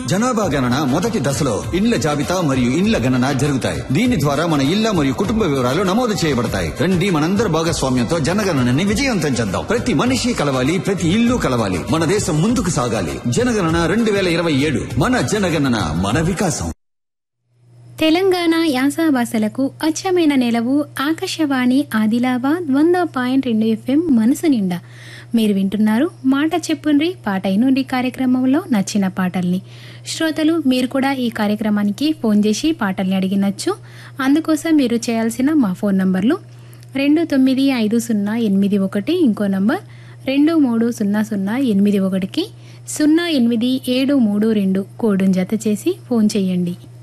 జనాభా గణన మొదటి దశలో ఇండ్ల జాబితా మరియు ఇండ్ల గణన జరుగుతాయి దీని ద్వారా మన ఇళ్ల మరియు కుటుంబ వివరాలు నమోదు చేయబడతాయి రండి మనందరి భాగస్వామ్యంతో జనగణనని విజయవంతం చేద్దాం ప్రతి మనిషి కలవాలి ప్రతి ఇల్లు కలవాలి మన దేశం ముందుకు సాగాలి జనగణన రెండు వేల ఇరవై ఏడు మన జనగణన మన వికాసం తెలంగాణ యాస భాషలకు అచ్చమైన నెలవు ఆకాశవాణి ఆదిలాబాద్ వంద పాయింట్ రెండు ఎఫ్ఎం మనసు నిండా మీరు వింటున్నారు మాట చెప్పుండ్రి పాట అయినుండి కార్యక్రమంలో నచ్చిన పాటల్ని శ్రోతలు మీరు కూడా ఈ కార్యక్రమానికి ఫోన్ చేసి పాటల్ని అడిగినచ్చు అందుకోసం మీరు చేయాల్సిన మా ఫోన్ నంబర్లు రెండు తొమ్మిది ఐదు సున్నా ఎనిమిది ఒకటి ఇంకో నంబర్ రెండు మూడు సున్నా సున్నా ఎనిమిది ఒకటికి సున్నా ఎనిమిది ఏడు మూడు రెండు కోడును జత చేసి ఫోన్ చేయండి